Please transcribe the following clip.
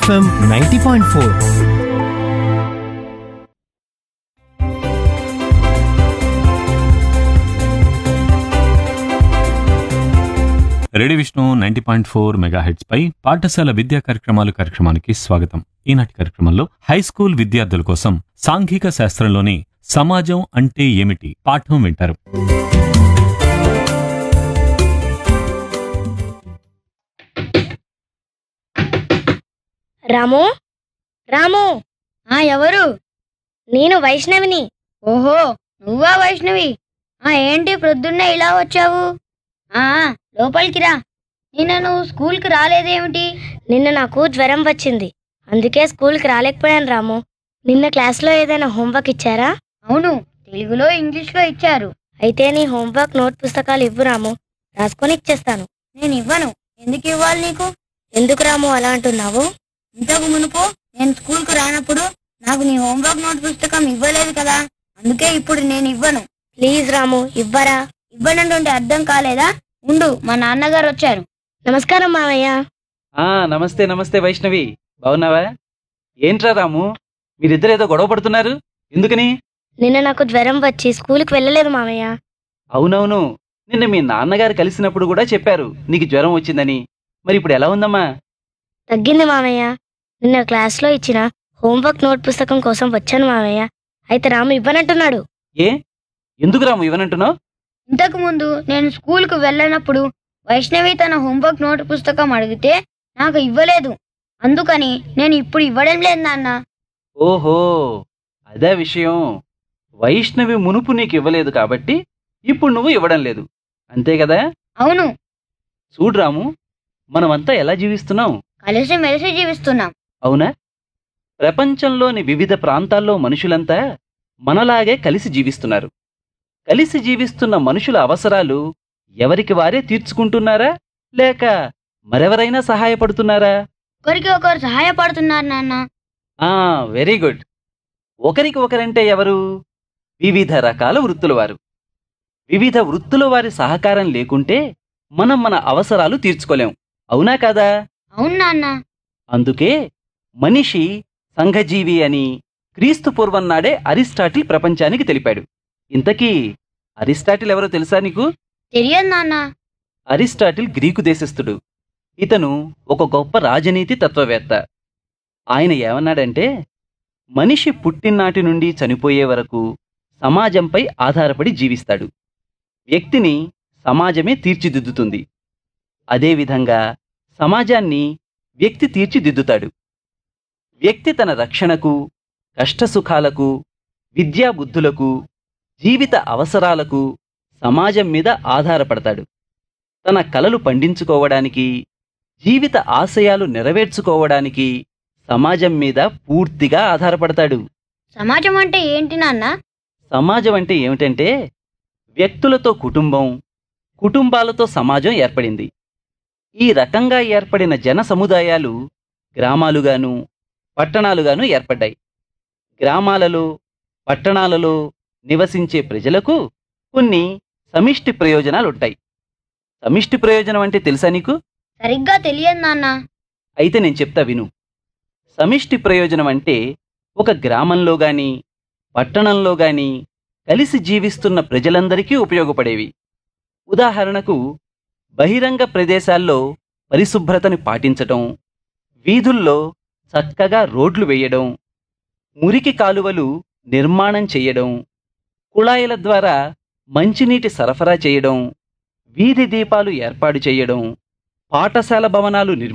FM ninety point four ready Vishnu ninety point four mega heads పై పాఠశాల విద్యా కార్యక్రమాలు కార్యక్రమానికి స్వాగతం ఈనాటి కార్యక్రమంలో హై స్కూల్ విద్యార్థుల కోసం సాంఘిక శాస్త్రంలోని సమాజం అంటే ఏమిటి పాఠం వింటారు రాము రాము ఆ ఎవరు నేను వైష్ణవిని ఓహో నువ్వా వైష్ణవి ఆ ఏంటి ప్రొద్దున్నే ఇలా వచ్చావు ఆ లోపలికి రా నిన్న నువ్వు స్కూల్కి రాలేదేమిటి నిన్న నాకు జ్వరం వచ్చింది అందుకే స్కూల్కి రాలేకపోయాను రాము నిన్న క్లాస్లో ఏదైనా హోంవర్క్ ఇచ్చారా అవును తెలుగులో ఇంగ్లీష్లో ఇచ్చారు అయితే నీ హోంవర్క్ నోట్ పుస్తకాలు ఇవ్వు రాము రాసుకొని ఇచ్చేస్తాను నేను ఇవ్వను ఎందుకు ఇవ్వాలి నీకు ఎందుకు రాము అలా అంటున్నావు ఇంతకు మునుపు నేను స్కూల్కి రానప్పుడు నాకు నీ హోంవర్క్ నోట్ పుస్తకం ఇవ్వలేదు కదా అందుకే ఇప్పుడు నేను ఇవ్వను ప్లీజ్ రాము ఇవ్వరా ఇవ్వనంటుంటే అర్థం కాలేదా ఉండు మా నాన్నగారు వచ్చారు నమస్కారం మావయ్య ఆ నమస్తే నమస్తే వైష్ణవి బాగున్నావా ఏంట్రా రాము మీరిద్దరు ఏదో గొడవ పడుతున్నారు ఎందుకని నిన్న నాకు జ్వరం వచ్చి స్కూల్కి వెళ్ళలేదు మావయ్య అవునవును నిన్న మీ నాన్నగారు కలిసినప్పుడు కూడా చెప్పారు నీకు జ్వరం వచ్చిందని మరి ఇప్పుడు ఎలా ఉందమ్మా తగ్గింది మావయ్య నిన్న క్లాస్లో ఇచ్చిన హోంవర్క్ నోట్ పుస్తకం కోసం వచ్చాను మావయ్య అయితే రాము ఇవ్వనంటున్నాడు ఏ ఎందుకు రాము ఇవ్వనంటున్నావు ఇంతకు ముందు నేను స్కూల్కు వెళ్ళనప్పుడు వైష్ణవి తన హోంవర్క్ నోట్ పుస్తకం అడిగితే నాకు ఇవ్వలేదు అందుకని నేను ఇప్పుడు ఇవ్వడం లేదు నాన్న ఓహో అదే విషయం వైష్ణవి మునుపు నీకు ఇవ్వలేదు కాబట్టి ఇప్పుడు నువ్వు ఇవ్వడం లేదు అంతే కదా అవును చూడు రాము మనమంతా ఎలా జీవిస్తున్నాం కలిసి మెలిసి జీవిస్తున్నాం అవునా ప్రపంచంలోని వివిధ ప్రాంతాల్లో మనుషులంతా మనలాగే కలిసి జీవిస్తున్నారు కలిసి జీవిస్తున్న మనుషుల అవసరాలు ఎవరికి వారే తీర్చుకుంటున్నారా లేక మరెవరైనా సహాయపడుతున్నారా ఒకరికి ఒకరు సహాయపడుతున్నారు నాన్న ఆ వెరీ గుడ్ ఒకరికి ఒకరంటే ఎవరు వివిధ రకాల వృత్తుల వారు వివిధ వృత్తుల వారి సహకారం లేకుంటే మనం మన అవసరాలు తీర్చుకోలేం అవునా కాదా అవును నాన్న అందుకే మనిషి సంఘజీవి అని క్రీస్తు పూర్వం నాడే అరిస్టాటిల్ ప్రపంచానికి తెలిపాడు ఇంతకీ అరిస్టాటిల్ ఎవరో తెలుసా నీకు తెలియదు నాన్న అరిస్టాటిల్ గ్రీకు దేశస్థుడు ఇతను ఒక గొప్ప రాజనీతి తత్వవేత్త ఆయన ఏమన్నాడంటే మనిషి పుట్టినాటి నుండి చనిపోయే వరకు సమాజంపై ఆధారపడి జీవిస్తాడు వ్యక్తిని సమాజమే తీర్చిదిద్దుతుంది అదేవిధంగా సమాజాన్ని వ్యక్తి తీర్చిదిద్దుతాడు వ్యక్తి తన రక్షణకు కష్టసుఖాలకు విద్యాబుద్ధులకు జీవిత అవసరాలకు సమాజం మీద ఆధారపడతాడు తన కలలు పండించుకోవడానికి జీవిత ఆశయాలు నెరవేర్చుకోవడానికి సమాజం మీద పూర్తిగా ఆధారపడతాడు సమాజం అంటే ఏంటి నాన్న సమాజం అంటే ఏమిటంటే వ్యక్తులతో కుటుంబం కుటుంబాలతో సమాజం ఏర్పడింది ఈ రకంగా ఏర్పడిన జన సముదాయాలు గ్రామాలుగాను పట్టణాలుగాను ఏర్పడ్డాయి గ్రామాలలో పట్టణాలలో నివసించే ప్రజలకు కొన్ని సమిష్టి ప్రయోజనాలుంటాయి సమిష్టి ప్రయోజనం అంటే తెలుసా నీకు సరిగ్గా తెలియదు నాన్న అయితే నేను చెప్తా విను సమిష్టి ప్రయోజనం అంటే ఒక గ్రామంలో గాని పట్టణంలో గాని కలిసి జీవిస్తున్న ప్రజలందరికీ ఉపయోగపడేవి ఉదాహరణకు బహిరంగ ప్రదేశాల్లో పరిశుభ్రతని పాటించటం వీధుల్లో చక్కగా రోడ్లు వేయడం మురికి కాలువలు నిర్మాణం చేయడం కుళాయిల ద్వారా మంచినీటి సరఫరా చేయడం వీధి దీపాలు ఏర్పాటు చేయడం పాఠశాల భవనాలు నిర్మి